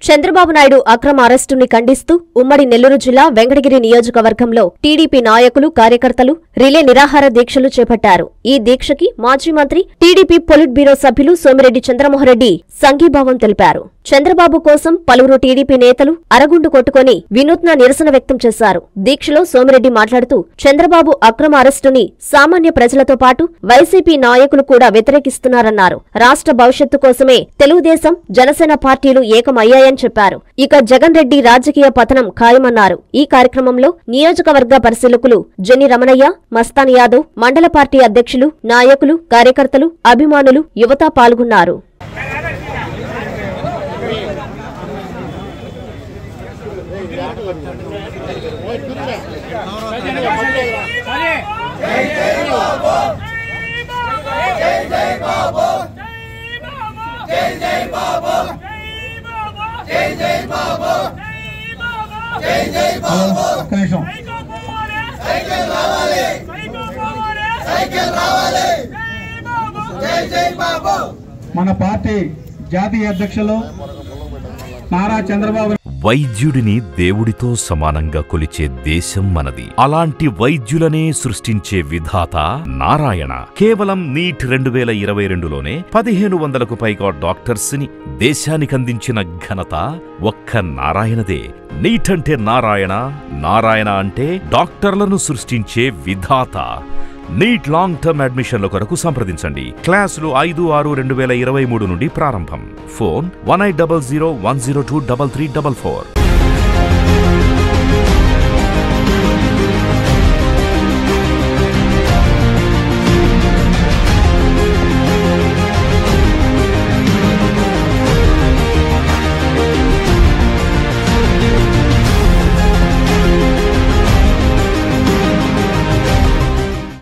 చంద్రబాబు నాయుడు అక్రమ అరెస్టుని ఖండిస్తూ ఉమ్మడి నెల్లూరు జిల్లా వెంకటగిరి నియోజకవర్గంలో టీడీపీ నాయకులు కార్యకర్తలు రిలే నిరాహార దీక్షలు చేపట్టారు ఈ దీక్షకి మాజీ మంత్రి టీడీపీ పొలిట్ బ్యూరో సభ్యులు సోమిరెడ్డి చంద్రమోహన్రెడ్డి సంఘీభావం తెలిపారు చంద్రబాబు కోసం పలువురు టీడీపీ నేతలు అరగుండు కొట్టుకొని వినూత్న నిరసన వ్యక్తం చేశారు దీక్షలో సోమిరెడ్డి మాట్లాడుతూ చంద్రబాబు అక్రమ అరెస్టుని సామాన్య ప్రజలతో పాటు వైసీపీ నాయకులు కూడా వ్యతిరేకిస్తున్నారన్నారు రాష్ట్ర భవిష్యత్తు కోసమే తెలుగుదేశం జనసేన పార్టీలు ఏకమయ్యాయని చెప్పారు ఇక జగన్ రెడ్డి రాజకీయ పతనం ఖాయమన్నారు ఈ కార్యక్రమంలో నియోజకవర్గ పరిశీలకులు జెన్ని రమణయ్య మస్తాన్ యాదవ్ మండల పార్టీ అధ్యక్షులు నాయకులు కార్యకర్తలు అభిమానులు యువత పాల్గొన్నారు ఒక్క నిమిషం మన పార్టీ జాతీయ అధ్యక్షులు నారా చంద్రబాబు వైద్యుడిని దేవుడితో సమానంగా కొలిచే దేశం మనది అలాంటి వైద్యులనే సృష్టించే విధాత నారాయణ కేవలం నీట్ రెండు వేల ఇరవై రెండులోనే పదిహేను వందలకు పైగా డాక్టర్స్ ని దేశానికి అందించిన ఘనత ఒక్క నారాయణదే నీట్ అంటే నారాయణ నారాయణ అంటే డాక్టర్లను సృష్టించే విధాత నీట్ లాంగ్ టర్మ్ అడ్మిషన్ల కొరకు సంప్రదించండి క్లాసులు ఐదు ఆరు రెండు వేల ఇరవై మూడు నుండి ప్రారంభం phone one eight double zero one zero two double three double four